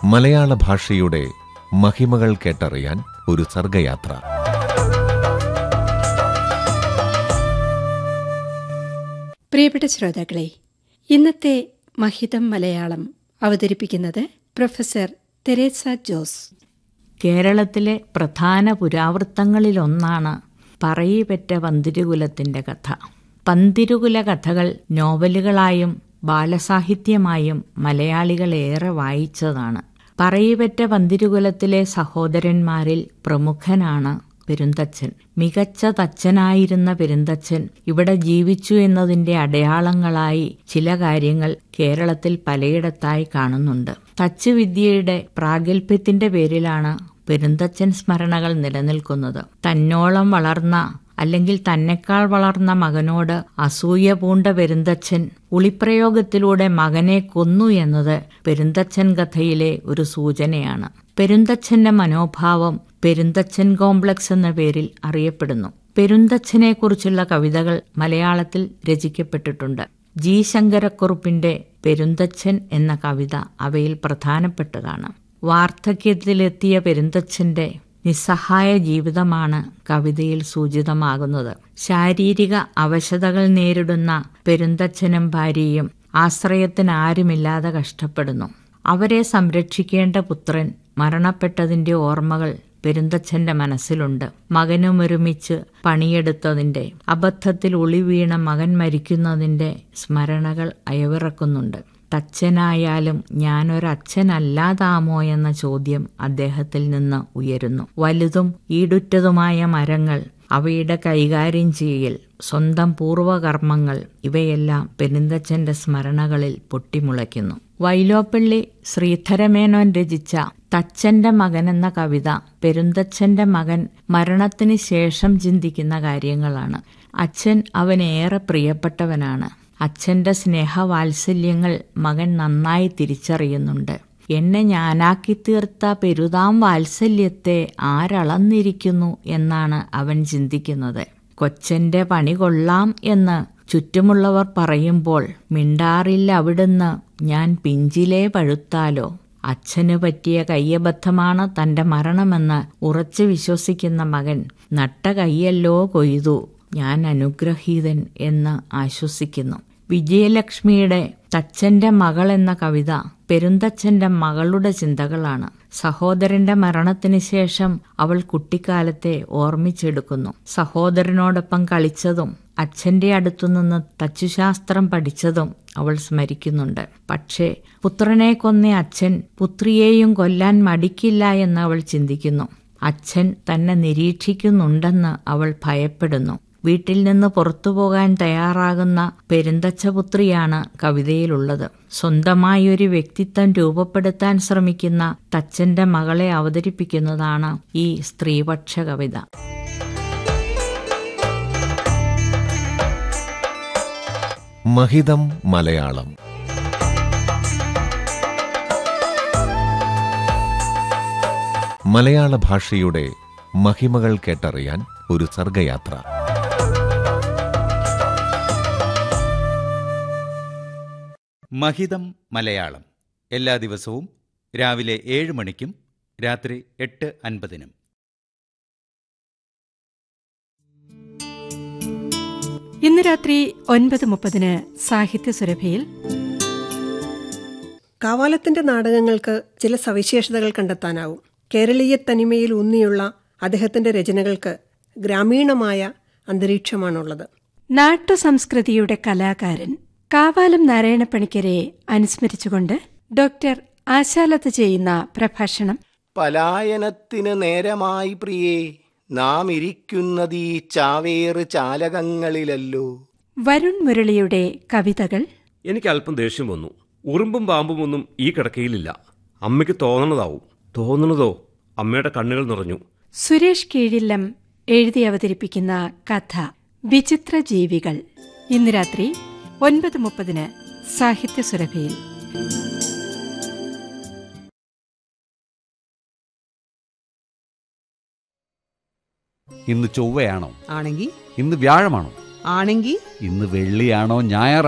മലയാള ഭാഷയുടെ മഹിമകൾ കേട്ടറിയാൻ ഒരു സർഗയാത്ര പ്രിയപ്പെട്ട ശ്രോതാക്കളെ ഇന്നത്തെ മഹിതം മലയാളം അവതരിപ്പിക്കുന്നത് പ്രൊഫസർ തെരേസ ജോസ് കേരളത്തിലെ പ്രധാന പുരാവൃത്തങ്ങളിലൊന്നാണ് പറയിപെറ്റ പന്തിരുകുലത്തിന്റെ കഥ പന്തിരുകുല കഥകൾ നോവലുകളായും ബാലസാഹിത്യമായും മലയാളികൾ ഏറെ വായിച്ചതാണ് പറയിപെറ്റ പന്തിരുകുലത്തിലെ സഹോദരന്മാരിൽ പ്രമുഖനാണ് പെരുന്തച്ഛൻ മികച്ച തച്ചനായിരുന്ന പെരുന്തച്ഛൻ ഇവിടെ ജീവിച്ചു എന്നതിന്റെ അടയാളങ്ങളായി ചില കാര്യങ്ങൾ കേരളത്തിൽ പലയിടത്തായി കാണുന്നുണ്ട് തച്ച് വിദ്യയുടെ പ്രാഗൽഭ്യത്തിന്റെ പേരിലാണ് പെരുന്തച്ഛൻ സ്മരണകൾ നിലനിൽക്കുന്നത് തന്നോളം വളർന്ന അല്ലെങ്കിൽ തന്നെക്കാൾ വളർന്ന മകനോട് അസൂയ പൂണ്ട പെരുന്തച്ഛൻ ഉളിപ്രയോഗത്തിലൂടെ മകനെ കൊന്നു എന്നത് പെരുന്തച്ഛൻ കഥയിലെ ഒരു സൂചനയാണ് പെരുന്തച്ഛന്റെ മനോഭാവം പെരുന്തച്ഛൻ കോംപ്ലക്സ് എന്ന പേരിൽ അറിയപ്പെടുന്നു പെരുന്തച്ഛനെ കുറിച്ചുള്ള കവിതകൾ മലയാളത്തിൽ രചിക്കപ്പെട്ടിട്ടുണ്ട് ജി ശങ്കരക്കുറുപ്പിന്റെ പെരുന്തച്ഛൻ എന്ന കവിത അവയിൽ പ്രധാനപ്പെട്ടതാണ് വാർദ്ധക്യത്തിലെത്തിയ പെരുന്തച്ഛന്റെ നിസ്സഹായ ജീവിതമാണ് കവിതയിൽ സൂചിതമാകുന്നത് ശാരീരിക അവശതകൾ നേരിടുന്ന പെരുന്തച്ഛനും ഭാര്യയും ആശ്രയത്തിനാരുമില്ലാതെ കഷ്ടപ്പെടുന്നു അവരെ സംരക്ഷിക്കേണ്ട പുത്രൻ മരണപ്പെട്ടതിന്റെ ഓർമ്മകൾ പെരുന്തച്ഛന്റെ മനസ്സിലുണ്ട് മകനുമൊരുമിച്ച് പണിയെടുത്തതിന്റെ അബദ്ധത്തിൽ ഒളിവീണ മകൻ മരിക്കുന്നതിന്റെ സ്മരണകൾ അയവിറക്കുന്നുണ്ട് തച്ചനായാലും ഞാനൊരച്ഛനല്ലാതാമോ എന്ന ചോദ്യം അദ്ദേഹത്തിൽ നിന്ന് ഉയരുന്നു വലുതും ഈടുറ്റതുമായ മരങ്ങൾ അവയുടെ കൈകാര്യം ചെയ്യൽ സ്വന്തം പൂർവകർമ്മങ്ങൾ ഇവയെല്ലാം പെരുന്തച്ഛന്റെ സ്മരണകളിൽ പൊട്ടിമുളയ്ക്കുന്നു വൈലോപ്പള്ളി ശ്രീധരമേനോൻ രചിച്ച തച്ചന്റെ മകൻ എന്ന കവിത പെരുന്തച്ഛന്റെ മകൻ മരണത്തിന് ശേഷം ചിന്തിക്കുന്ന കാര്യങ്ങളാണ് അച്ഛൻ അവനേറെ പ്രിയപ്പെട്ടവനാണ് അച്ഛന്റെ സ്നേഹവാത്സല്യങ്ങൾ മകൻ നന്നായി തിരിച്ചറിയുന്നുണ്ട് എന്നെ ഞാനാക്കി തീർത്ത പെരുതാം വാത്സല്യത്തെ ആരളന്നിരിക്കുന്നു എന്നാണ് അവൻ ചിന്തിക്കുന്നത് കൊച്ചന്റെ പണി കൊള്ളാം എന്ന് ചുറ്റുമുള്ളവർ പറയുമ്പോൾ മിണ്ടാറില്ല അവിടുന്ന് ഞാൻ പിഞ്ചിലേ പഴുത്താലോ അച്ഛന് പറ്റിയ കയ്യബദ്ധമാണ് തന്റെ മരണമെന്ന് ഉറച്ചു വിശ്വസിക്കുന്ന മകൻ നട്ട കയ്യല്ലോ കൊയ്തു ഞാൻ അനുഗ്രഹീതൻ എന്ന് ആശ്വസിക്കുന്നു വിജയലക്ഷ്മിയുടെ തച്ചന്റെ മകൾ എന്ന കവിത പെരുന്തച്ഛന്റെ മകളുടെ ചിന്തകളാണ് സഹോദരന്റെ മരണത്തിന് ശേഷം അവൾ കുട്ടിക്കാലത്തെ ഓർമ്മിച്ചെടുക്കുന്നു സഹോദരനോടൊപ്പം കളിച്ചതും അച്ഛന്റെ അടുത്തുനിന്ന് തച്ചുശാസ്ത്രം പഠിച്ചതും അവൾ സ്മരിക്കുന്നുണ്ട് പക്ഷേ പുത്രനെ കൊന്ന അച്ഛൻ പുത്രിയെയും കൊല്ലാൻ മടിക്കില്ല എന്ന് അവൾ ചിന്തിക്കുന്നു അച്ഛൻ തന്നെ നിരീക്ഷിക്കുന്നുണ്ടെന്ന് അവൾ ഭയപ്പെടുന്നു വീട്ടിൽ നിന്ന് പുറത്തു പോകാൻ തയ്യാറാകുന്ന പെരുന്തച്ഛപുത്രിയാണ് കവിതയിലുള്ളത് സ്വന്തമായി ഒരു വ്യക്തിത്വം രൂപപ്പെടുത്താൻ ശ്രമിക്കുന്ന തച്ചന്റെ മകളെ അവതരിപ്പിക്കുന്നതാണ് ഈ സ്ത്രീപക്ഷ കവിത മഹിതം മലയാളം മലയാള ഭാഷയുടെ മഹിമകൾ കേട്ടറിയാൻ ഒരു സർഗയാത്ര മഹിതം മലയാളം എല്ലാ ദിവസവും രാവിലെ ഏഴ് മണിക്കും രാത്രി എട്ട് അൻപതിനും ഇന്ന് രാത്രി ഒൻപത് മുപ്പതിന് സാഹിത്യ സുരഭിയിൽ കാവാലത്തിന്റെ നാടകങ്ങൾക്ക് ചില സവിശേഷതകൾ കണ്ടെത്താനാവും കേരളീയ തനിമയിൽ ഊന്നിയുള്ള അദ്ദേഹത്തിന്റെ രചനകൾക്ക് ഗ്രാമീണമായ അന്തരീക്ഷമാണുള്ളത് നാട്ടു സംസ്കൃതിയുടെ കലാകാരൻ കാവാലം നാരായണപ്പണിക്കരെ അനുസ്മരിച്ചുകൊണ്ട് ഡോക്ടർ ആശാലത്ത് ചെയ്യുന്ന പ്രഭാഷണം പലായനത്തിന് നേരമായി പ്രിയേ നാം ഇരിക്കുന്നതീ ചാവേറ് ചാലകങ്ങളിലല്ലോ വരുൺ മുരളിയുടെ കവിതകൾ എനിക്ക് അല്പം ദേഷ്യം വന്നു ഉറുമ്പും പാമ്പും ഒന്നും ഈ കിടക്കയിലില്ല അമ്മയ്ക്ക് തോന്നണതാവും തോന്നണതോ അമ്മയുടെ കണ്ണുകൾ നിറഞ്ഞു സുരേഷ് കീഴില്ലം എഴുതി അവതരിപ്പിക്കുന്ന കഥ വിചിത്ര ജീവികൾ ഇന്ന് രാത്രി ഒൻപത് മുപ്പതിന് സാഹിത്യ സുരഭിയിൽ ഇന്ന് ചൊവ്വയാണോ ആണെങ്കി ഇന്ന് വ്യാഴമാണോ ആണെങ്കി ഇന്ന് വെള്ളിയാണോ ഞായർ